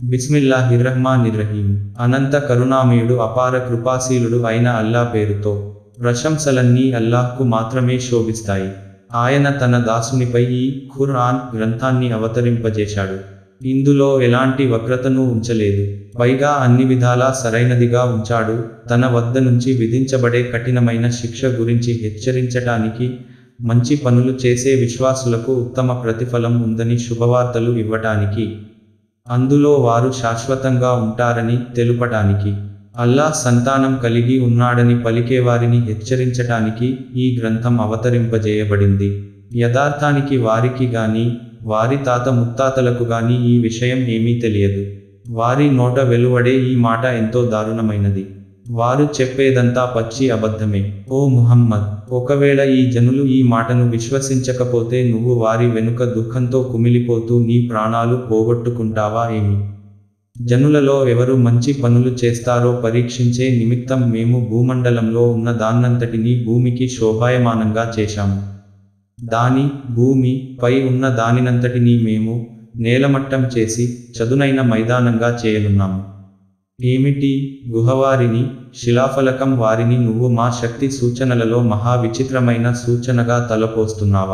బిస్మిల్లాహిర్రహ్మానిర్రహీం అనంత కరుణామయుడు అపార కృపాశీలుడు అయిన అల్లా పేరుతో ప్రశంసలన్నీ అల్లాహ్కు మాత్రమే శోభిస్తాయి ఆయన తన దాసునిపై ఈ ఖుర్ఆన్ గ్రంథాన్ని అవతరింపజేశాడు ఇందులో ఎలాంటి వక్రతను ఉంచలేదు పైగా అన్ని విధాలా సరైనదిగా ఉంచాడు తన వద్ద నుంచి విధించబడే కఠినమైన శిక్ష గురించి హెచ్చరించటానికి మంచి పనులు చేసే విశ్వాసులకు ఉత్తమ ప్రతిఫలం ఉందని శుభవార్తలు ఇవ్వటానికి అందులో వారు శాశ్వతంగా ఉంటారని తెలుపటానికి అల్లాహ్ సంతానం కలిగి ఉన్నాడని పలికేవారిని హెచ్చరించటానికి ఈ గ్రంథం అవతరింపజేయబడింది యథార్థానికి వారికి గాని వారి తాత ముత్తాతలకు గాని ఈ విషయం ఏమీ తెలియదు వారి నోట వెలువడే ఈ మాట ఎంతో దారుణమైనది వారు చెప్పేదంతా పచ్చి అబద్ధమే ఓ ముహమ్మద్ ఒకవేళ ఈ జనులు ఈ మాటను విశ్వసించకపోతే నువ్వు వారి వెనుక దుఃఖంతో కుమిలిపోతూ నీ ప్రాణాలు పోగొట్టుకుంటావా ఏమి జనులలో ఎవరు మంచి పనులు చేస్తారో పరీక్షించే నిమిత్తం మేము భూమండలంలో ఉన్న దాన్నంతటినీ భూమికి శోభాయమానంగా చేశాము దాని భూమి పై ఉన్న దానినంతటినీ మేము నేలమట్టం చేసి చదునైన మైదానంగా చేయనున్నాము ఏమిటి గుహవారిని శిలాఫలకం వారిని నువ్వు మా శక్తి సూచనలలో మహా విచిత్రమైన సూచనగా తలపోస్తున్నావా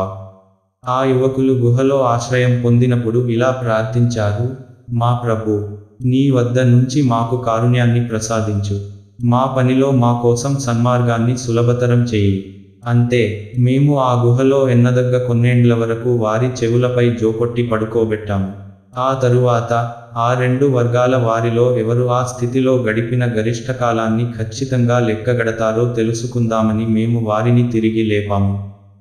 ఆ యువకులు గుహలో ఆశ్రయం పొందినప్పుడు ఇలా ప్రార్థించారు మా ప్రభు నీ వద్ద నుంచి మాకు కారుణ్యాన్ని ప్రసాదించు మా పనిలో మా కోసం సన్మార్గాన్ని సులభతరం చేయి అంతే మేము ఆ గుహలో ఎన్నదగ్గ కొన్నేండ్ల వరకు వారి చెవులపై జోకొట్టి పడుకోబెట్టాము ఆ తరువాత ఆ రెండు వర్గాల వారిలో ఎవరు ఆ స్థితిలో గడిపిన గరిష్ట కాలాన్ని ఖచ్చితంగా లెక్కగడతారో తెలుసుకుందామని మేము వారిని తిరిగి లేపాము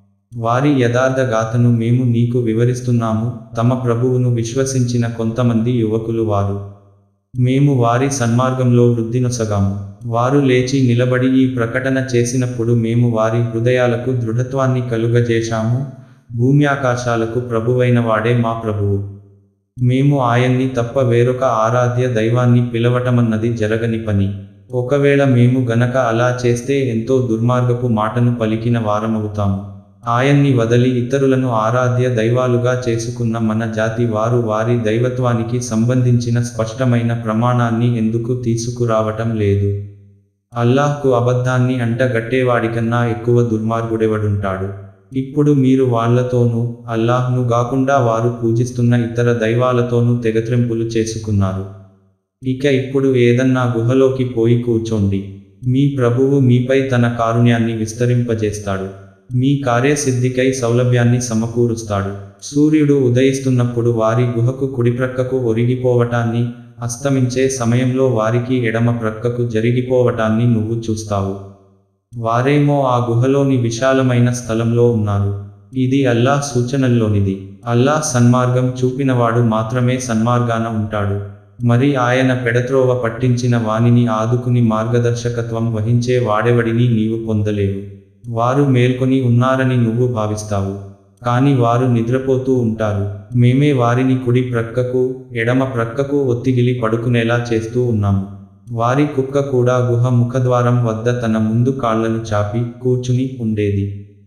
వారి యథార్థ గాథను మేము నీకు వివరిస్తున్నాము తమ ప్రభువును విశ్వసించిన కొంతమంది యువకులు వారు మేము వారి సన్మార్గంలో వృద్ధినొసగాము వారు లేచి నిలబడి ఈ ప్రకటన చేసినప్పుడు మేము వారి హృదయాలకు దృఢత్వాన్ని కలుగజేశాము భూమి ఆకాశాలకు ప్రభువైన వాడే మా ప్రభువు మేము ఆయన్ని తప్ప వేరొక ఆరాధ్య దైవాన్ని పిలవటమన్నది జరగని పని ఒకవేళ మేము గనక అలా చేస్తే ఎంతో దుర్మార్గపు మాటను పలికిన వారమవుతాము ఆయన్ని వదలి ఇతరులను ఆరాధ్య దైవాలుగా చేసుకున్న మన జాతి వారు వారి దైవత్వానికి సంబంధించిన స్పష్టమైన ప్రమాణాన్ని ఎందుకు తీసుకురావటం లేదు అల్లాహ్కు అబద్ధాన్ని అంటగట్టేవాడికన్నా ఎక్కువ దుర్మార్గుడెవడుంటాడు ఇప్పుడు మీరు వాళ్లతోనూ అల్లాహ్ను గాకుండా వారు పూజిస్తున్న ఇతర దైవాలతోనూ తెగత్రెంపులు చేసుకున్నారు ఇక ఇప్పుడు ఏదన్నా గుహలోకి పోయి కూర్చోండి మీ ప్రభువు మీపై తన కారుణ్యాన్ని విస్తరింపజేస్తాడు మీ కార్యసిద్ధికై సౌలభ్యాన్ని సమకూరుస్తాడు సూర్యుడు ఉదయిస్తున్నప్పుడు వారి గుహకు కుడిప్రక్కకు ఒరిగిపోవటాన్ని అస్తమించే సమయంలో వారికి ఎడమ ప్రక్కకు జరిగిపోవటాన్ని నువ్వు చూస్తావు వారేమో ఆ గుహలోని విశాలమైన స్థలంలో ఉన్నారు ఇది అల్లాహ్ సూచనల్లోనిది అల్లాహ్ సన్మార్గం చూపినవాడు మాత్రమే సన్మార్గాన ఉంటాడు మరి ఆయన పెడత్రోవ పట్టించిన వానిని ఆదుకుని మార్గదర్శకత్వం వహించే వాడెవడిని నీవు పొందలేవు వారు మేల్కొని ఉన్నారని నువ్వు భావిస్తావు కాని వారు నిద్రపోతూ ఉంటారు మేమే వారిని కుడి ప్రక్కకు ఎడమ ప్రక్కకు ఒత్తిగిలి పడుకునేలా చేస్తూ ఉన్నాము వారి కుక్క కూడా గుహ ముఖద్వారం వద్ద తన ముందు కాళ్లను చాపి కూర్చుని ఉండేది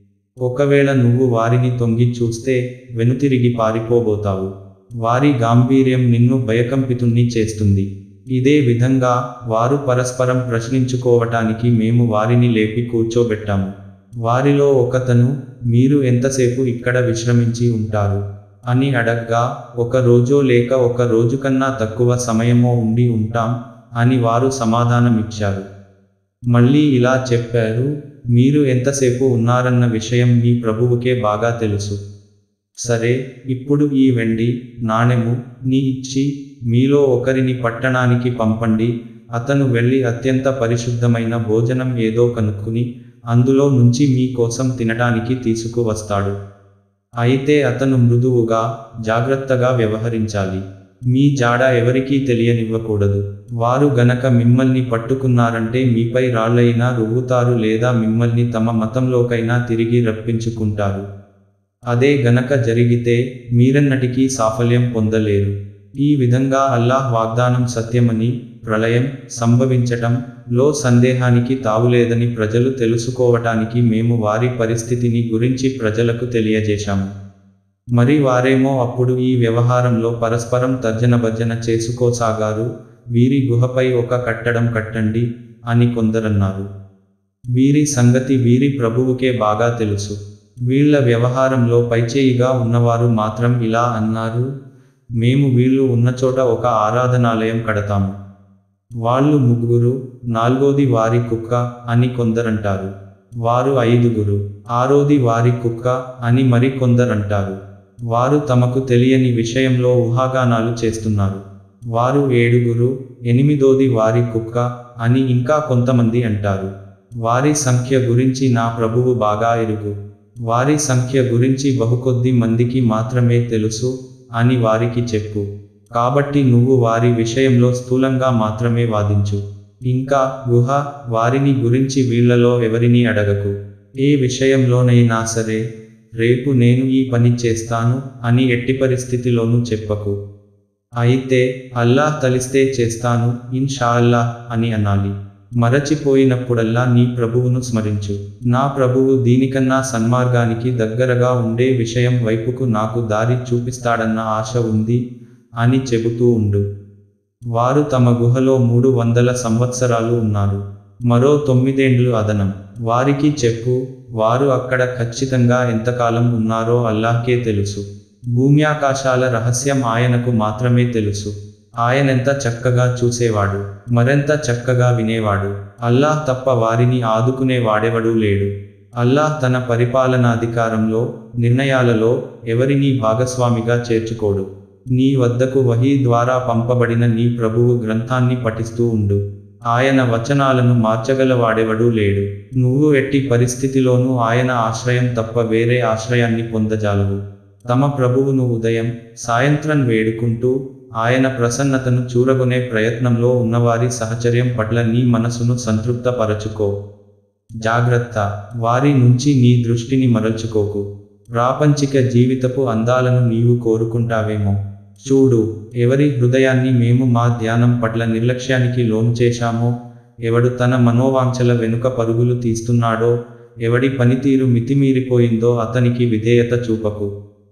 ఒకవేళ నువ్వు వారిని తొంగి చూస్తే వెనుతిరిగి పారిపోబోతావు వారి గాంభీర్యం నిన్ను భయకంపితుణ్ణి చేస్తుంది ఇదే విధంగా వారు పరస్పరం ప్రశ్నించుకోవటానికి మేము వారిని లేపి కూర్చోబెట్టాము వారిలో ఒకతను మీరు ఎంతసేపు ఇక్కడ విశ్రమించి ఉంటారు అని అడగ్గా ఒక రోజో లేక ఒక రోజు కన్నా తక్కువ సమయమో ఉండి ఉంటాం అని వారు సమాధానమిచ్చారు మళ్ళీ ఇలా చెప్పారు మీరు ఎంతసేపు ఉన్నారన్న విషయం మీ ప్రభువుకే బాగా తెలుసు సరే ఇప్పుడు ఈ వెండి నాణెము నీ ఇచ్చి మీలో ఒకరిని పట్టణానికి పంపండి అతను వెళ్ళి అత్యంత పరిశుద్ధమైన భోజనం ఏదో కనుక్కుని అందులో నుంచి మీ కోసం తినటానికి తీసుకువస్తాడు అయితే అతను మృదువుగా జాగ్రత్తగా వ్యవహరించాలి మీ జాడ ఎవరికీ తెలియనివ్వకూడదు వారు గనక మిమ్మల్ని పట్టుకున్నారంటే మీపై రాళ్లైనా రువ్వుతారు లేదా మిమ్మల్ని తమ మతంలోకైనా తిరిగి రప్పించుకుంటారు అదే గనక జరిగితే మీరెన్నటికీ సాఫల్యం పొందలేరు ఈ విధంగా అల్లాహ్ వాగ్దానం సత్యమని ప్రళయం సంభవించటం లో సందేహానికి తావులేదని ప్రజలు తెలుసుకోవటానికి మేము వారి పరిస్థితిని గురించి ప్రజలకు తెలియజేశాము మరి వారేమో అప్పుడు ఈ వ్యవహారంలో పరస్పరం తర్జనభర్జన చేసుకోసాగారు వీరి గుహపై ఒక కట్టడం కట్టండి అని కొందరన్నారు వీరి సంగతి వీరి ప్రభువుకే బాగా తెలుసు వీళ్ళ వ్యవహారంలో పైచేయిగా ఉన్నవారు మాత్రం ఇలా అన్నారు మేము వీళ్ళు ఉన్నచోట ఒక ఆరాధనాలయం కడతాము వాళ్ళు ముగ్గురు నాల్గోది వారి కుక్క అని కొందరంటారు వారు ఐదుగురు ఆరోది వారి కుక్క అని మరి కొందరంటారు వారు తమకు తెలియని విషయంలో ఊహాగానాలు చేస్తున్నారు వారు ఏడుగురు ఎనిమిదోది వారి కుక్క అని ఇంకా కొంతమంది అంటారు వారి సంఖ్య గురించి నా ప్రభువు బాగా ఎరుగు వారి సంఖ్య గురించి బహుకొద్ది మందికి మాత్రమే తెలుసు అని వారికి చెప్పు కాబట్టి నువ్వు వారి విషయంలో స్థూలంగా మాత్రమే వాదించు ఇంకా గుహ వారిని గురించి వీళ్లలో ఎవరినీ అడగకు ఏ విషయంలోనైనా సరే రేపు నేను ఈ పని చేస్తాను అని ఎట్టి పరిస్థితిలోనూ చెప్పకు అయితే అల్లాహ్ తలిస్తే చేస్తాను ఇన్షా అల్లాహ్ అని అనాలి మరచిపోయినప్పుడల్లా నీ ప్రభువును స్మరించు నా ప్రభువు దీనికన్నా సన్మార్గానికి దగ్గరగా ఉండే విషయం వైపుకు నాకు దారి చూపిస్తాడన్న ఆశ ఉంది అని చెబుతూ ఉండు వారు తమ గుహలో మూడు వందల సంవత్సరాలు ఉన్నారు మరో తొమ్మిదేండ్లు అదనం వారికి చెప్పు వారు అక్కడ ఖచ్చితంగా ఎంతకాలం ఉన్నారో అల్లాహ్కే తెలుసు భూమ్యాకాశాల రహస్యం ఆయనకు మాత్రమే తెలుసు ఆయనెంత చక్కగా చూసేవాడు మరెంత చక్కగా వినేవాడు అల్లాహ్ తప్ప వారిని ఆదుకునే వాడెవడూ లేడు అల్లాహ్ తన పరిపాలనాధికారంలో నిర్ణయాలలో ఎవరినీ భాగస్వామిగా చేర్చుకోడు నీ వద్దకు వహీ ద్వారా పంపబడిన నీ ప్రభువు గ్రంథాన్ని పఠిస్తూ ఉండు ఆయన వచనాలను మార్చగలవాడెవడూ లేడు నువ్వు ఎట్టి పరిస్థితిలోనూ ఆయన ఆశ్రయం తప్ప వేరే ఆశ్రయాన్ని పొందజాలవు తమ ప్రభువును ఉదయం సాయంత్రం వేడుకుంటూ ఆయన ప్రసన్నతను చూరగొనే ప్రయత్నంలో ఉన్నవారి సహచర్యం పట్ల నీ మనసును సంతృప్తపరచుకో జాగ్రత్త వారి నుంచి నీ దృష్టిని మరల్చుకోకు ప్రాపంచిక జీవితపు అందాలను నీవు కోరుకుంటావేమో చూడు ఎవరి హృదయాన్ని మేము మా ధ్యానం పట్ల నిర్లక్ష్యానికి లోను చేశామో ఎవడు తన మనోవాంఛల వెనుక పరుగులు తీస్తున్నాడో ఎవడి పనితీరు మితిమీరిపోయిందో అతనికి విధేయత చూపకు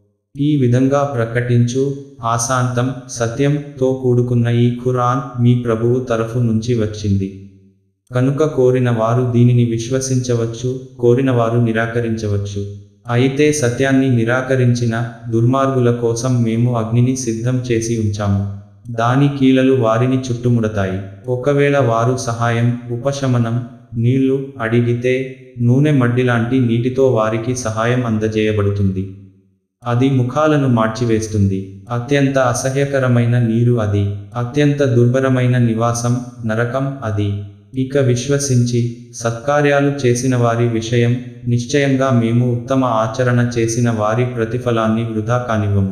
ఈ విధంగా ప్రకటించు ఆశాంతం సత్యంతో కూడుకున్న ఈ ఖురాన్ మీ ప్రభువు తరఫు నుంచి వచ్చింది కనుక కోరిన వారు దీనిని విశ్వసించవచ్చు కోరిన వారు నిరాకరించవచ్చు అయితే సత్యాన్ని నిరాకరించిన దుర్మార్గుల కోసం మేము అగ్నిని సిద్ధం చేసి ఉంచాము దాని కీలలు వారిని చుట్టుముడతాయి ఒకవేళ వారు సహాయం ఉపశమనం నీళ్లు అడిగితే నూనె మడ్డిలాంటి నీటితో వారికి సహాయం అందజేయబడుతుంది అది ముఖాలను మార్చివేస్తుంది అత్యంత అసహ్యకరమైన నీరు అది అత్యంత దుర్భరమైన నివాసం నరకం అది ఇక విశ్వసించి సత్కార్యాలు చేసిన వారి విషయం నిశ్చయంగా మేము ఉత్తమ ఆచరణ చేసిన వారి ప్రతిఫలాన్ని వృధా కానివ్వము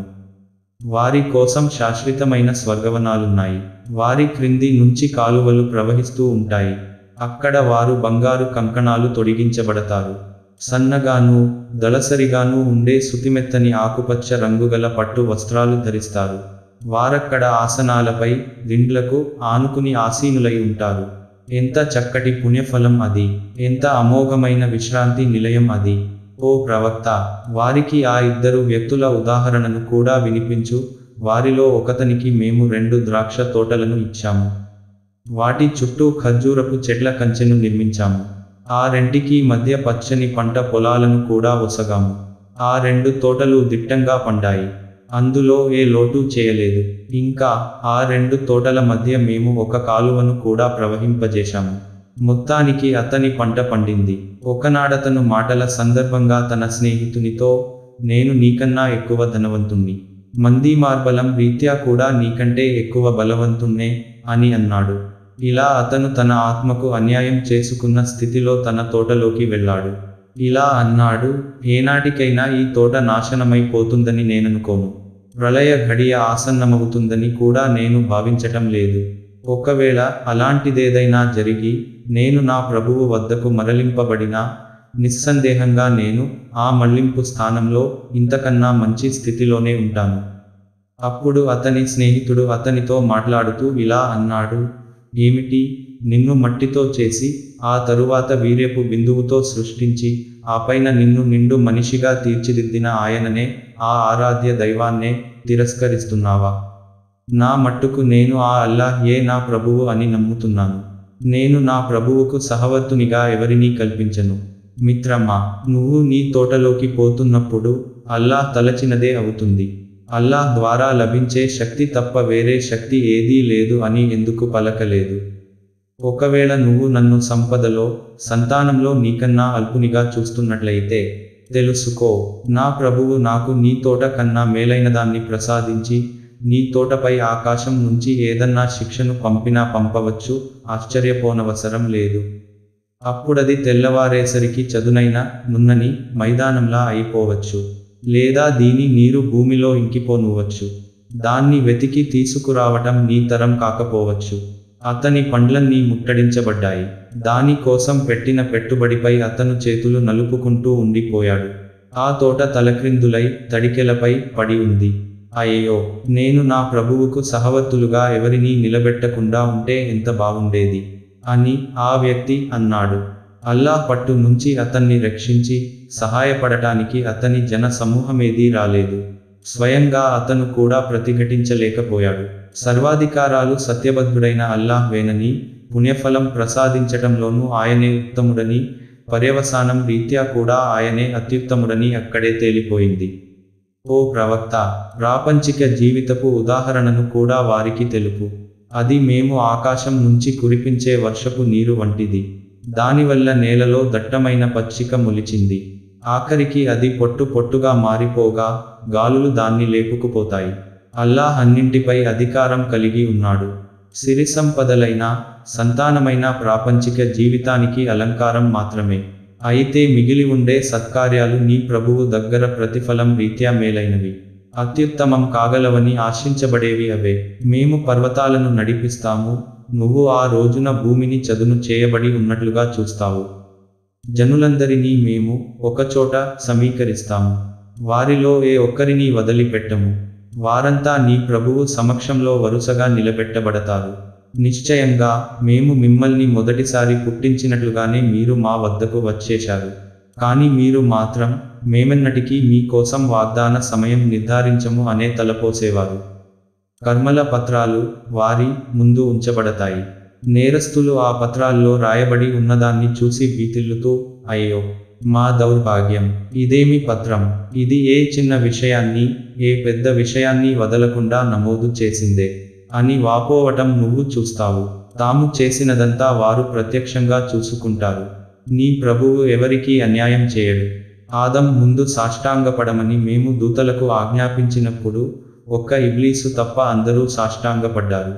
వారి కోసం శాశ్వతమైన స్వర్గవనాలున్నాయి వారి క్రింది నుంచి కాలువలు ప్రవహిస్తూ ఉంటాయి అక్కడ వారు బంగారు కంకణాలు తొడిగించబడతారు సన్నగాను దళసరిగాను ఉండే సుతిమెత్తని ఆకుపచ్చ రంగుగల పట్టు వస్త్రాలు ధరిస్తారు వారక్కడ ఆసనాలపై దిండ్లకు ఆనుకుని ఆసీనులై ఉంటారు ఎంత చక్కటి పుణ్యఫలం అది ఎంత అమోఘమైన విశ్రాంతి నిలయం అది ఓ ప్రవక్త వారికి ఆ ఇద్దరు వ్యక్తుల ఉదాహరణను కూడా వినిపించు వారిలో ఒకతనికి మేము రెండు ద్రాక్ష తోటలను ఇచ్చాము వాటి చుట్టూ ఖర్జూరపు చెట్ల కంచెను నిర్మించాము ఆ రెంటికి మధ్య పచ్చని పంట పొలాలను కూడా ఒసగాము ఆ రెండు తోటలు దిట్టంగా పండాయి అందులో ఏ లోటు చేయలేదు ఇంకా ఆ రెండు తోటల మధ్య మేము ఒక కాలువను కూడా ప్రవహింపజేశాము మొత్తానికి అతని పంట పండింది ఒకనాడతను మాటల సందర్భంగా తన స్నేహితునితో నేను నీకన్నా ఎక్కువ ధనవంతుణ్ణి మంది మార్బలం రీత్యా కూడా నీకంటే ఎక్కువ బలవంతుణ్ణే అని అన్నాడు ఇలా అతను తన ఆత్మకు అన్యాయం చేసుకున్న స్థితిలో తన తోటలోకి వెళ్ళాడు ఇలా అన్నాడు ఏనాటికైనా ఈ తోట నాశనమైపోతుందని నేననుకోను ప్రళయ ఘడియ ఆసన్నమవుతుందని కూడా నేను భావించటం లేదు ఒకవేళ అలాంటిదేదైనా జరిగి నేను నా ప్రభువు వద్దకు మరలింపబడినా నిస్సందేహంగా నేను ఆ మళ్లింపు స్థానంలో ఇంతకన్నా మంచి స్థితిలోనే ఉంటాను అప్పుడు అతని స్నేహితుడు అతనితో మాట్లాడుతూ ఇలా అన్నాడు ఏమిటి నిన్ను మట్టితో చేసి ఆ తరువాత వీర్యపు బిందువుతో సృష్టించి ఆపైన నిన్ను నిండు మనిషిగా తీర్చిదిద్దిన ఆయననే ఆ ఆరాధ్య దైవాన్నే తిరస్కరిస్తున్నావా నా మట్టుకు నేను ఆ అల్లాహ్ ఏ నా ప్రభువు అని నమ్ముతున్నాను నేను నా ప్రభువుకు సహవర్తునిగా ఎవరినీ కల్పించను మిత్రమా నువ్వు నీ తోటలోకి పోతున్నప్పుడు అల్లాహ్ తలచినదే అవుతుంది అల్లాహ్ ద్వారా లభించే శక్తి తప్ప వేరే శక్తి ఏదీ లేదు అని ఎందుకు పలకలేదు ఒకవేళ నువ్వు నన్ను సంపదలో సంతానంలో నీకన్నా అల్పునిగా చూస్తున్నట్లయితే తెలుసుకో నా ప్రభువు నాకు నీ తోట కన్నా మేలైనదాన్ని ప్రసాదించి నీ తోటపై ఆకాశం నుంచి ఏదన్నా శిక్షను పంపినా పంపవచ్చు ఆశ్చర్యపోనవసరం లేదు అప్పుడది తెల్లవారేసరికి చదునైన నున్నని మైదానంలా అయిపోవచ్చు లేదా దీని నీరు భూమిలో ఇంకిపోనువచ్చు దాన్ని వెతికి తీసుకురావటం నీ తరం కాకపోవచ్చు అతని పండ్లన్నీ ముట్టడించబడ్డాయి దాని కోసం పెట్టిన పెట్టుబడిపై అతను చేతులు నలుపుకుంటూ ఉండిపోయాడు ఆ తోట తలక్రిందులై తడికెలపై పడి ఉంది అయ్యో నేను నా ప్రభువుకు సహవర్తులుగా ఎవరినీ నిలబెట్టకుండా ఉంటే ఎంత బాగుండేది అని ఆ వ్యక్తి అన్నాడు అల్లాహ్ పట్టు నుంచి అతన్ని రక్షించి సహాయపడటానికి అతని జన సమూహమేదీ రాలేదు స్వయంగా అతను కూడా ప్రతిఘటించలేకపోయాడు సర్వాధికారాలు సత్యబద్ధుడైన అల్లాహ్ వేనని పుణ్యఫలం ప్రసాదించటంలోనూ ఆయనే ఉత్తముడని పర్యవసానం రీత్యా కూడా ఆయనే అత్యుత్తముడని అక్కడే తేలిపోయింది ఓ ప్రవక్త ప్రాపంచిక జీవితపు ఉదాహరణను కూడా వారికి తెలుపు అది మేము ఆకాశం నుంచి కురిపించే వర్షపు నీరు వంటిది దానివల్ల నేలలో దట్టమైన పచ్చిక మొలిచింది ఆఖరికి అది పొట్టు పొట్టుగా మారిపోగా గాలులు దాన్ని లేపుకుపోతాయి అల్లాహ్ అన్నింటిపై అధికారం కలిగి ఉన్నాడు సిరి సంపదలైన సంతానమైన ప్రాపంచిక జీవితానికి అలంకారం మాత్రమే అయితే మిగిలి ఉండే సత్కార్యాలు నీ ప్రభువు దగ్గర ప్రతిఫలం రీత్యా మేలైనవి అత్యుత్తమం కాగలవని ఆశించబడేవి అవే మేము పర్వతాలను నడిపిస్తాము నువ్వు ఆ రోజున భూమిని చదును చేయబడి ఉన్నట్లుగా చూస్తావు జనులందరినీ మేము ఒకచోట సమీకరిస్తాము వారిలో ఏ ఒక్కరిని వదిలిపెట్టము వారంతా నీ ప్రభువు సమక్షంలో వరుసగా నిలబెట్టబడతారు నిశ్చయంగా మేము మిమ్మల్ని మొదటిసారి పుట్టించినట్లుగానే మీరు మా వద్దకు వచ్చేశారు కానీ మీరు మాత్రం మేమెన్నటికీ మీ కోసం వాగ్దాన సమయం నిర్ధారించము అనే తలపోసేవారు కర్మల పత్రాలు వారి ముందు ఉంచబడతాయి నేరస్తులు ఆ పత్రాల్లో రాయబడి ఉన్నదాన్ని చూసి బీతిల్లుతూ అయ్యో మా దౌర్భాగ్యం ఇదేమి పత్రం ఇది ఏ చిన్న విషయాన్ని ఏ పెద్ద విషయాన్ని వదలకుండా నమోదు చేసిందే అని వాపోవటం నువ్వు చూస్తావు తాము చేసినదంతా వారు ప్రత్యక్షంగా చూసుకుంటారు నీ ప్రభువు ఎవరికీ అన్యాయం చేయడు ఆదం ముందు సాష్టాంగపడమని మేము దూతలకు ఆజ్ఞాపించినప్పుడు ఒక్క ఇబ్లీసు తప్ప అందరూ సాష్టాంగపడ్డారు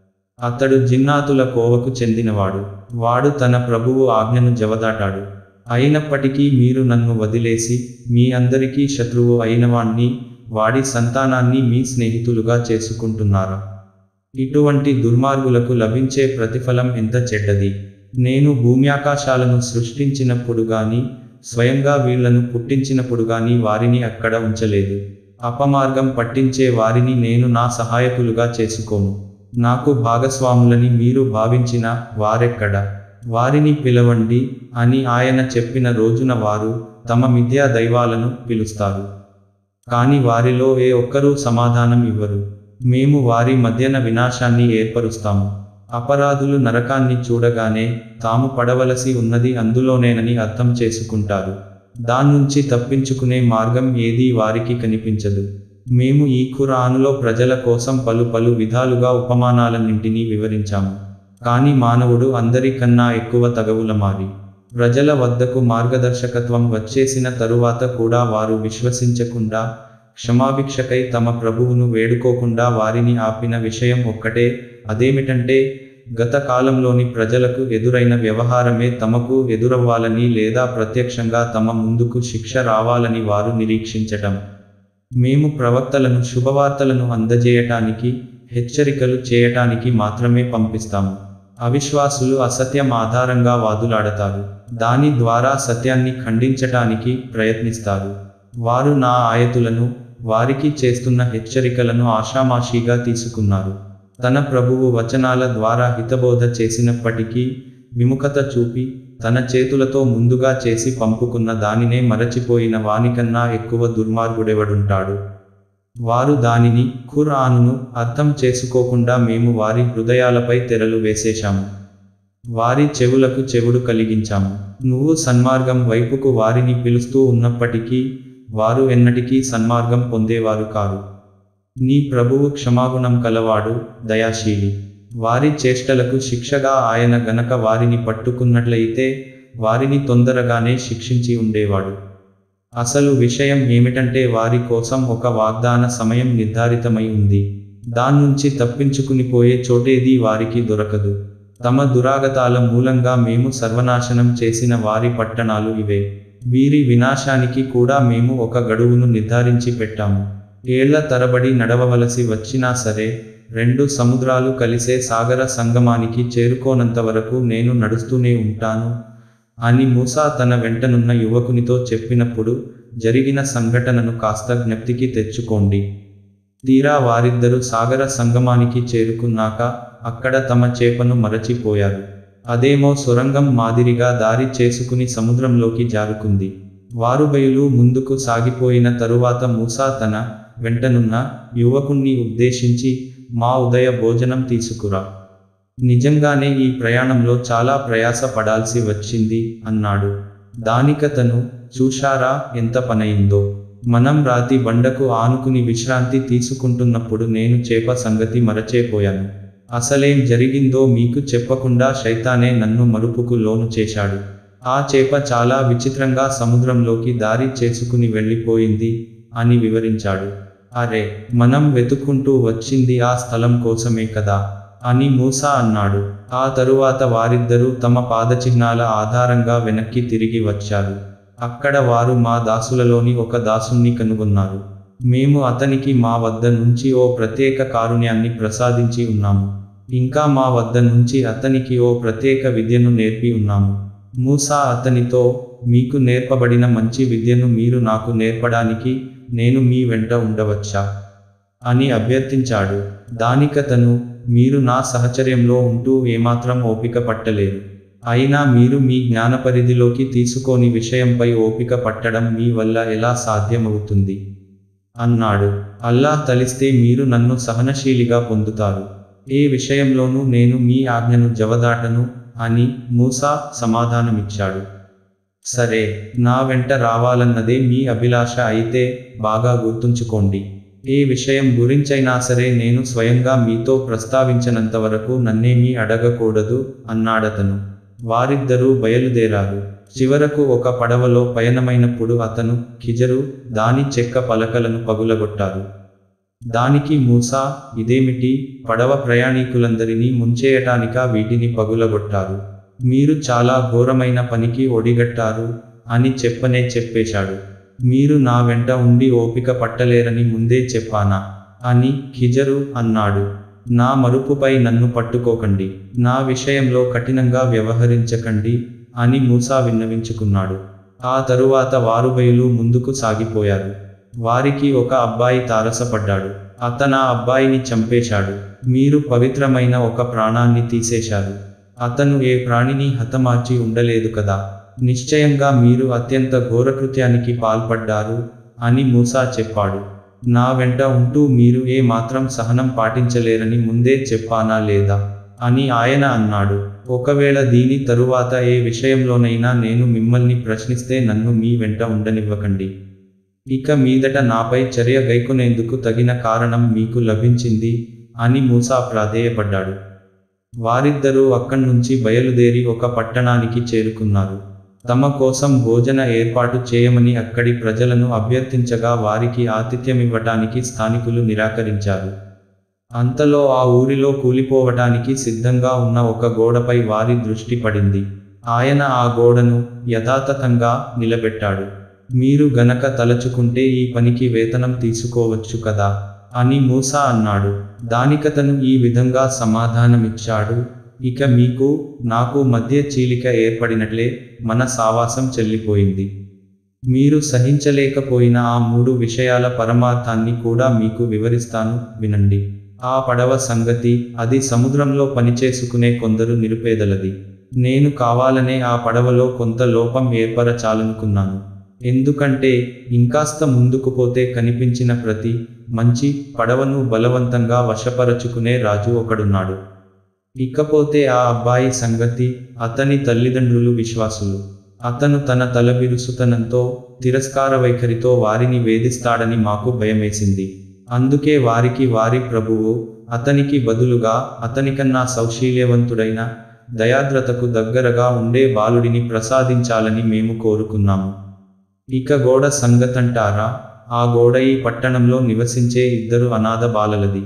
అతడు జిన్నాతుల కోవకు చెందినవాడు వాడు తన ప్రభువు ఆజ్ఞను జవదాటాడు అయినప్పటికీ మీరు నన్ను వదిలేసి మీ అందరికీ శత్రువు అయినవాణ్ణి వాడి సంతానాన్ని మీ స్నేహితులుగా చేసుకుంటున్నారా ఇటువంటి దుర్మార్గులకు లభించే ప్రతిఫలం ఎంత చెడ్డది నేను భూమ్యాకాశాలను సృష్టించినప్పుడు గాని స్వయంగా వీళ్లను పుట్టించినప్పుడు గాని వారిని అక్కడ ఉంచలేదు అపమార్గం పట్టించే వారిని నేను నా సహాయకులుగా చేసుకోను నాకు భాగస్వాములని మీరు భావించిన వారెక్కడ వారిని పిలవండి అని ఆయన చెప్పిన రోజున వారు తమ మిథ్యా దైవాలను పిలుస్తారు కాని వారిలో ఏ ఒక్కరూ సమాధానం ఇవ్వరు మేము వారి మధ్యన వినాశాన్ని ఏర్పరుస్తాము అపరాధులు నరకాన్ని చూడగానే తాము పడవలసి ఉన్నది అందులోనేనని అర్థం చేసుకుంటారు దాన్నుంచి తప్పించుకునే మార్గం ఏదీ వారికి కనిపించదు మేము ఈ ఖురానులో ప్రజల కోసం పలు పలు విధాలుగా ఉపమానాలన్నింటినీ వివరించాము కానీ మానవుడు అందరికన్నా ఎక్కువ తగవులమారి ప్రజల వద్దకు మార్గదర్శకత్వం వచ్చేసిన తరువాత కూడా వారు విశ్వసించకుండా క్షమాభిక్షకై తమ ప్రభువును వేడుకోకుండా వారిని ఆపిన విషయం ఒక్కటే అదేమిటంటే గత కాలంలోని ప్రజలకు ఎదురైన వ్యవహారమే తమకు ఎదురవ్వాలని లేదా ప్రత్యక్షంగా తమ ముందుకు శిక్ష రావాలని వారు నిరీక్షించటం మేము ప్రవక్తలను శుభవార్తలను అందజేయటానికి హెచ్చరికలు చేయటానికి మాత్రమే పంపిస్తాము అవిశ్వాసులు అసత్యం ఆధారంగా వాదులాడతారు దాని ద్వారా సత్యాన్ని ఖండించటానికి ప్రయత్నిస్తారు వారు నా ఆయతులను వారికి చేస్తున్న హెచ్చరికలను ఆషామాషీగా తీసుకున్నారు తన ప్రభువు వచనాల ద్వారా హితబోధ చేసినప్పటికీ విముఖత చూపి తన చేతులతో ముందుగా చేసి పంపుకున్న దానినే మరచిపోయిన వానికన్నా ఎక్కువ దుర్మార్గుడెవడుంటాడు వారు దానిని ఖుర్ఆనును అర్థం చేసుకోకుండా మేము వారి హృదయాలపై తెరలు వేసేశాము వారి చెవులకు చెవుడు కలిగించాము నువ్వు సన్మార్గం వైపుకు వారిని పిలుస్తూ ఉన్నప్పటికీ వారు ఎన్నటికీ సన్మార్గం పొందేవారు కారు నీ ప్రభువు క్షమాగుణం కలవాడు దయాశీలి వారి చేష్టలకు శిక్షగా ఆయన గనక వారిని పట్టుకున్నట్లయితే వారిని తొందరగానే శిక్షించి ఉండేవాడు అసలు విషయం ఏమిటంటే వారి కోసం ఒక వాగ్దాన సమయం నిర్ధారితమై ఉంది దాన్నుంచి తప్పించుకునిపోయే చోటేదీ వారికి దొరకదు తమ దురాగతాల మూలంగా మేము సర్వనాశనం చేసిన వారి పట్టణాలు ఇవే వీరి వినాశానికి కూడా మేము ఒక గడువును నిర్ధారించి పెట్టాము ఏళ్ల తరబడి నడవవలసి వచ్చినా సరే రెండు సముద్రాలు కలిసే సాగర సంగమానికి చేరుకోనంత వరకు నేను నడుస్తూనే ఉంటాను అని మూసా తన వెంటనున్న యువకునితో చెప్పినప్పుడు జరిగిన సంఘటనను కాస్త జ్ఞప్తికి తెచ్చుకోండి తీరా వారిద్దరూ సాగర సంగమానికి చేరుకున్నాక అక్కడ తమ చేపను మరచిపోయారు అదేమో సొరంగం మాదిరిగా దారి చేసుకుని సముద్రంలోకి జారుకుంది వారుబయలు ముందుకు సాగిపోయిన తరువాత మూసా తన వెంటనున్న యువకుణ్ణి ఉద్దేశించి మా ఉదయ భోజనం తీసుకురా నిజంగానే ఈ ప్రయాణంలో చాలా ప్రయాస పడాల్సి వచ్చింది అన్నాడు దానికతను చూశారా ఎంత పనయిందో మనం రాతి బండకు ఆనుకుని విశ్రాంతి తీసుకుంటున్నప్పుడు నేను చేప సంగతి మరచేపోయాను అసలేం జరిగిందో మీకు చెప్పకుండా శైతానే నన్ను మరుపుకు లోను చేశాడు ఆ చేప చాలా విచిత్రంగా సముద్రంలోకి దారి చేసుకుని వెళ్ళిపోయింది అని వివరించాడు అరే మనం వెతుక్కుంటూ వచ్చింది ఆ స్థలం కోసమే కదా అని మూసా అన్నాడు ఆ తరువాత వారిద్దరూ తమ పాదచిహ్నాల ఆధారంగా వెనక్కి తిరిగి వచ్చారు అక్కడ వారు మా దాసులలోని ఒక దాసుణ్ణి కనుగొన్నారు మేము అతనికి మా వద్ద నుంచి ఓ ప్రత్యేక కారుణ్యాన్ని ప్రసాదించి ఉన్నాము ఇంకా మా వద్ద నుంచి అతనికి ఓ ప్రత్యేక విద్యను నేర్పి ఉన్నాము మూసా అతనితో మీకు నేర్పబడిన మంచి విద్యను మీరు నాకు నేర్పడానికి నేను మీ వెంట ఉండవచ్చా అని అభ్యర్థించాడు దానికతను మీరు నా సహచర్యంలో ఉంటూ ఏమాత్రం ఓపిక పట్టలేరు అయినా మీరు మీ జ్ఞానపరిధిలోకి తీసుకోని విషయంపై ఓపిక పట్టడం మీ వల్ల ఎలా సాధ్యమవుతుంది అన్నాడు అల్లాహ్ తలిస్తే మీరు నన్ను సహనశీలిగా పొందుతారు ఏ విషయంలోనూ నేను మీ ఆజ్ఞను జవదాటను అని మూసా సమాధానమిచ్చాడు సరే నా వెంట రావాలన్నదే మీ అభిలాష అయితే బాగా గుర్తుంచుకోండి ఏ విషయం గురించైనా సరే నేను స్వయంగా మీతో ప్రస్తావించనంత వరకు నన్నేమీ అడగకూడదు అన్నాడతను వారిద్దరూ బయలుదేరారు చివరకు ఒక పడవలో పయనమైనప్పుడు అతను కిజరు దాని చెక్క పలకలను పగులగొట్టారు దానికి మూసా ఇదేమిటి పడవ ప్రయాణికులందరినీ ముంచేయటానికా వీటిని పగులగొట్టారు మీరు చాలా ఘోరమైన పనికి ఒడిగట్టారు అని చెప్పనే చెప్పేశాడు మీరు నా వెంట ఉండి ఓపిక పట్టలేరని ముందే చెప్పానా అని ఖిజరు అన్నాడు నా మరుపుపై నన్ను పట్టుకోకండి నా విషయంలో కఠినంగా వ్యవహరించకండి అని మూసా విన్నవించుకున్నాడు ఆ తరువాత వారుబయలు ముందుకు సాగిపోయారు వారికి ఒక అబ్బాయి తారసపడ్డాడు అతన అబ్బాయిని చంపేశాడు మీరు పవిత్రమైన ఒక ప్రాణాన్ని తీసేశారు అతను ఏ ప్రాణిని హతమార్చి ఉండలేదు కదా నిశ్చయంగా మీరు అత్యంత ఘోరకృత్యానికి పాల్పడ్డారు అని మూసా చెప్పాడు నా వెంట ఉంటూ మీరు ఏ మాత్రం సహనం పాటించలేరని ముందే చెప్పానా లేదా అని ఆయన అన్నాడు ఒకవేళ దీని తరువాత ఏ విషయంలోనైనా నేను మిమ్మల్ని ప్రశ్నిస్తే నన్ను మీ వెంట ఉండనివ్వకండి ఇక మీదట నాపై చర్య గైకొనేందుకు తగిన కారణం మీకు లభించింది అని మూసా ప్రాధేయపడ్డాడు వారిద్దరూ అక్కడ్నుంచి బయలుదేరి ఒక పట్టణానికి చేరుకున్నారు తమ కోసం భోజన ఏర్పాటు చేయమని అక్కడి ప్రజలను అభ్యర్థించగా వారికి ఆతిథ్యమివ్వటానికి స్థానికులు నిరాకరించారు అంతలో ఆ ఊరిలో కూలిపోవటానికి సిద్ధంగా ఉన్న ఒక గోడపై వారి దృష్టి పడింది ఆయన ఆ గోడను యథాతథంగా నిలబెట్టాడు మీరు గనక తలచుకుంటే ఈ పనికి వేతనం తీసుకోవచ్చు కదా అని మూసా అన్నాడు దానికతను ఈ విధంగా సమాధానమిచ్చాడు ఇక మీకు నాకు మధ్య చీలిక ఏర్పడినట్లే మన సావాసం చెల్లిపోయింది మీరు సహించలేకపోయిన ఆ మూడు విషయాల పరమార్థాన్ని కూడా మీకు వివరిస్తాను వినండి ఆ పడవ సంగతి అది సముద్రంలో పనిచేసుకునే కొందరు నిరుపేదలది నేను కావాలనే ఆ పడవలో కొంత లోపం ఏర్పరచాలనుకున్నాను ఎందుకంటే ఇంకాస్త ముందుకు పోతే కనిపించిన ప్రతి మంచి పడవను బలవంతంగా వశపరచుకునే రాజు ఒకడున్నాడు ఇకపోతే ఆ అబ్బాయి సంగతి అతని తల్లిదండ్రులు విశ్వాసులు అతను తన తలబిరుసుతనంతో తిరస్కార వైఖరితో వారిని వేధిస్తాడని మాకు భయమేసింది అందుకే వారికి వారి ప్రభువు అతనికి బదులుగా అతనికన్నా సౌశీల్యవంతుడైన దయాద్రతకు దగ్గరగా ఉండే బాలుడిని ప్రసాదించాలని మేము కోరుకున్నాము ఇక గోడ సంగతంటారా ఆ గోడ ఈ పట్టణంలో నివసించే ఇద్దరు అనాథ బాలలది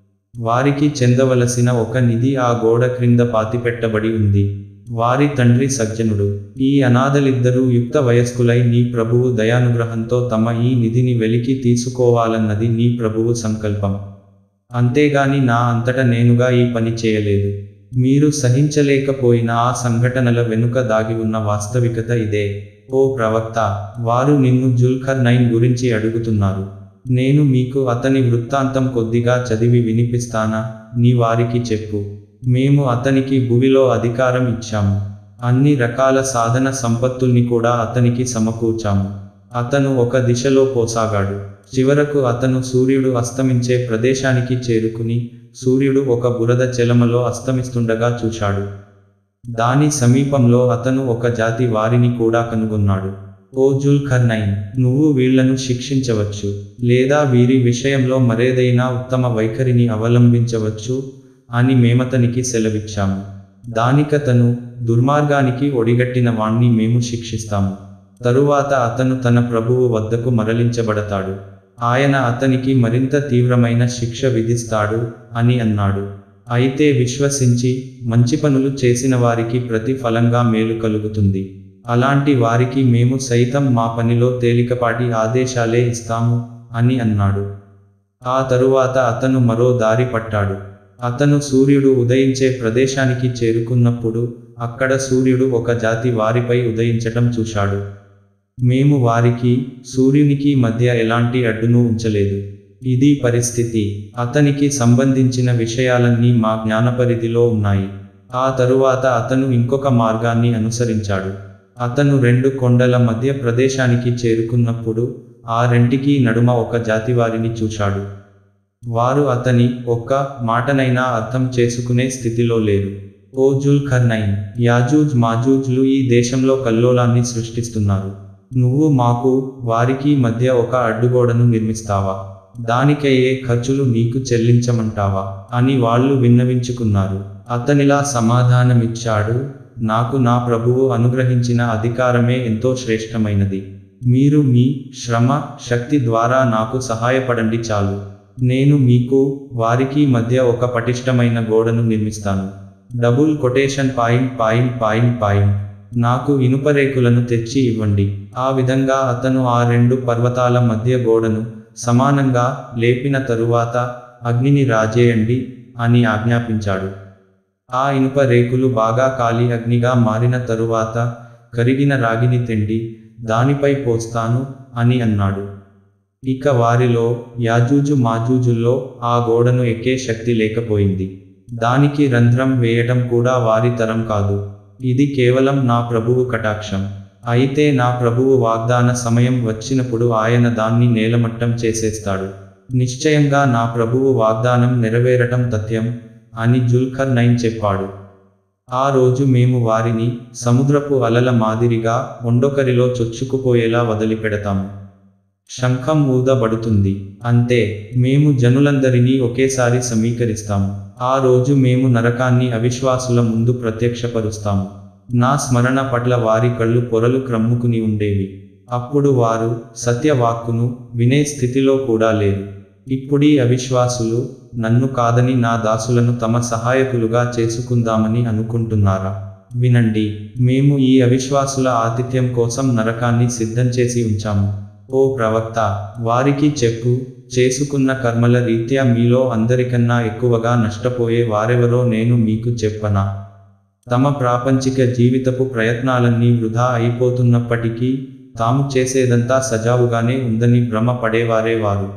వారికి చెందవలసిన ఒక నిధి ఆ గోడ క్రింద పాతిపెట్టబడి ఉంది వారి తండ్రి సజ్జనుడు ఈ అనాథలిద్దరూ యుక్త వయస్కులై నీ ప్రభువు దయానుగ్రహంతో తమ ఈ నిధిని వెలికి తీసుకోవాలన్నది నీ ప్రభువు సంకల్పం అంతేగాని నా అంతట నేనుగా ఈ పని చేయలేదు మీరు సహించలేకపోయిన ఆ సంఘటనల వెనుక దాగి ఉన్న వాస్తవికత ఇదే ఓ ప్రవక్త వారు నిన్ను జుల్ఖర్ నైన్ గురించి అడుగుతున్నారు నేను మీకు అతని వృత్తాంతం కొద్దిగా చదివి వినిపిస్తానా నీ వారికి చెప్పు మేము అతనికి భువిలో అధికారం ఇచ్చాము అన్ని రకాల సాధన సంపత్తుల్ని కూడా అతనికి సమకూర్చాము అతను ఒక దిశలో పోసాగాడు చివరకు అతను సూర్యుడు అస్తమించే ప్రదేశానికి చేరుకుని సూర్యుడు ఒక బురద చెలమలో అస్తమిస్తుండగా చూశాడు దాని సమీపంలో అతను ఒక జాతి వారిని కూడా కనుగొన్నాడు ఓ జుల్ఖర్నైన్ నువ్వు వీళ్లను శిక్షించవచ్చు లేదా వీరి విషయంలో మరేదైనా ఉత్తమ వైఖరిని అవలంబించవచ్చు అని మేమతనికి సెలవిచ్చాము దానికతను దుర్మార్గానికి ఒడిగట్టిన వాణ్ణి మేము శిక్షిస్తాము తరువాత అతను తన ప్రభువు వద్దకు మరలించబడతాడు ఆయన అతనికి మరింత తీవ్రమైన శిక్ష విధిస్తాడు అని అన్నాడు అయితే విశ్వసించి మంచి పనులు చేసిన వారికి ప్రతిఫలంగా మేలు కలుగుతుంది అలాంటి వారికి మేము సైతం మా పనిలో తేలికపాటి ఆదేశాలే ఇస్తాము అని అన్నాడు ఆ తరువాత అతను మరో దారి పట్టాడు అతను సూర్యుడు ఉదయించే ప్రదేశానికి చేరుకున్నప్పుడు అక్కడ సూర్యుడు ఒక జాతి వారిపై ఉదయించటం చూశాడు మేము వారికి సూర్యునికి మధ్య ఎలాంటి అడ్డును ఉంచలేదు ఇది పరిస్థితి అతనికి సంబంధించిన విషయాలన్నీ మా జ్ఞానపరిధిలో ఉన్నాయి ఆ తరువాత అతను ఇంకొక మార్గాన్ని అనుసరించాడు అతను రెండు కొండల మధ్య ప్రదేశానికి చేరుకున్నప్పుడు ఆ రెంటికి నడుమ ఒక జాతివారిని చూశాడు వారు అతని ఒక్క మాటనైనా అర్థం చేసుకునే స్థితిలో లేరు ఓ జుల్ఖర్నైన్ యాజూజ్ మాజూజ్లు ఈ దేశంలో కల్లోలాన్ని సృష్టిస్తున్నారు నువ్వు మాకు వారికి మధ్య ఒక అడ్డుగోడను నిర్మిస్తావా దానికయ్యే ఖర్చులు నీకు చెల్లించమంటావా అని వాళ్ళు విన్నవించుకున్నారు అతనిలా సమాధానమిచ్చాడు నాకు నా ప్రభువు అనుగ్రహించిన అధికారమే ఎంతో శ్రేష్టమైనది మీరు మీ శ్రమ శక్తి ద్వారా నాకు సహాయపడండి చాలు నేను మీకు వారికి మధ్య ఒక పటిష్టమైన గోడను నిర్మిస్తాను double quotation point point point point నాకు ఇనుపరేకులను తెచ్చి ఇవ్వండి ఆ విధంగా అతను ఆ రెండు పర్వతాల మధ్య గోడను సమానంగా లేపిన తరువాత అగ్నిని రాజేయండి అని ఆజ్ఞాపించాడు ఆ ఇనుప రేకులు బాగా కాలి అగ్నిగా మారిన తరువాత కరిగిన రాగిని తెండి దానిపై పోస్తాను అని అన్నాడు ఇక వారిలో యాజూజు మాజూజుల్లో ఆ గోడను ఎక్కే శక్తి లేకపోయింది దానికి రంధ్రం వేయటం కూడా వారి తరం కాదు ఇది కేవలం నా ప్రభువు కటాక్షం అయితే నా ప్రభువు వాగ్దాన సమయం వచ్చినప్పుడు ఆయన దాన్ని నేలమట్టం చేసేస్తాడు నిశ్చయంగా నా ప్రభువు వాగ్దానం నెరవేరటం తథ్యం అని జుల్ఖర్ నైన్ చెప్పాడు ఆ రోజు మేము వారిని సముద్రపు అలల మాదిరిగా ఒండొకరిలో చొచ్చుకుపోయేలా వదిలిపెడతాము శంఖం ఊదబడుతుంది అంతే మేము జనులందరినీ ఒకేసారి సమీకరిస్తాము ఆ రోజు మేము నరకాన్ని అవిశ్వాసుల ముందు ప్రత్యక్షపరుస్తాము నా స్మరణ పట్ల వారి కళ్ళు పొరలు క్రమ్ముకుని ఉండేవి అప్పుడు వారు సత్యవాక్కును వినే స్థితిలో కూడా లేరు ఇప్పుడీ అవిశ్వాసులు నన్ను కాదని నా దాసులను తమ సహాయకులుగా చేసుకుందామని అనుకుంటున్నారా వినండి మేము ఈ అవిశ్వాసుల ఆతిథ్యం కోసం నరకాన్ని సిద్ధం చేసి ఉంచాము ఓ ప్రవక్త వారికి చెప్పు చేసుకున్న కర్మల రీత్యా మీలో అందరికన్నా ఎక్కువగా నష్టపోయే వారెవరో నేను మీకు చెప్పనా తమ ప్రాపంచిక జీవితపు ప్రయత్నాలన్నీ వృధా అయిపోతున్నప్పటికీ తాము చేసేదంతా సజావుగానే ఉందని భ్రమ పడేవారే వారు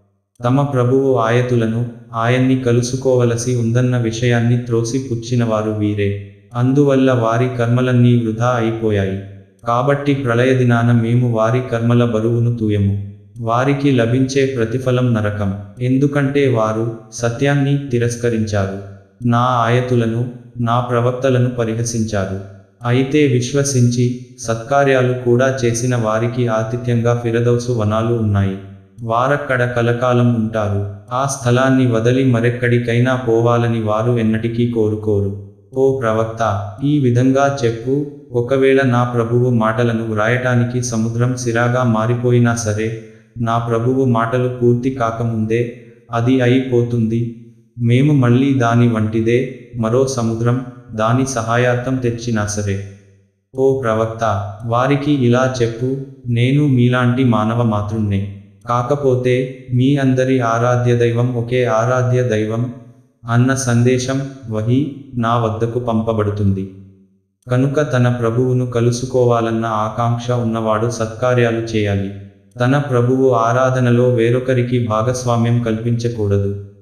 తమ ప్రభువు ఆయతులను ఆయన్ని కలుసుకోవలసి ఉందన్న విషయాన్ని త్రోసి పుచ్చినవారు వీరే అందువల్ల వారి కర్మలన్నీ వృధా అయిపోయాయి కాబట్టి ప్రళయదినాన మేము వారి కర్మల బరువును తూయము వారికి లభించే ప్రతిఫలం నరకం ఎందుకంటే వారు సత్యాన్ని తిరస్కరించారు నా ఆయతులను నా ప్రవక్తలను పరిహసించారు అయితే విశ్వసించి సత్కార్యాలు కూడా చేసిన వారికి ఆతిథ్యంగా ఫిరదౌసు వనాలు ఉన్నాయి వారక్కడ కలకాలం ఉంటారు ఆ స్థలాన్ని వదలి మరెక్కడికైనా పోవాలని వారు ఎన్నటికీ కోరుకోరు ఓ ప్రవక్త ఈ విధంగా చెప్పు ఒకవేళ నా ప్రభువు మాటలను వ్రాయటానికి సముద్రం సిరాగా మారిపోయినా సరే నా ప్రభువు మాటలు పూర్తి కాకముందే అది అయిపోతుంది మేము మళ్ళీ దాని వంటిదే మరో సముద్రం దాని సహాయార్థం తెచ్చినా సరే ఓ ప్రవక్త వారికి ఇలా చెప్పు నేను మీలాంటి మానవ మాతృన్నే కాకపోతే మీ అందరి ఆరాధ్య దైవం ఒకే ఆరాధ్య దైవం అన్న సందేశం వహి నా వద్దకు పంపబడుతుంది కనుక తన ప్రభువును కలుసుకోవాలన్న ఆకాంక్ష ఉన్నవాడు సత్కార్యాలు చేయాలి తన ప్రభువు ఆరాధనలో వేరొకరికి భాగస్వామ్యం కల్పించకూడదు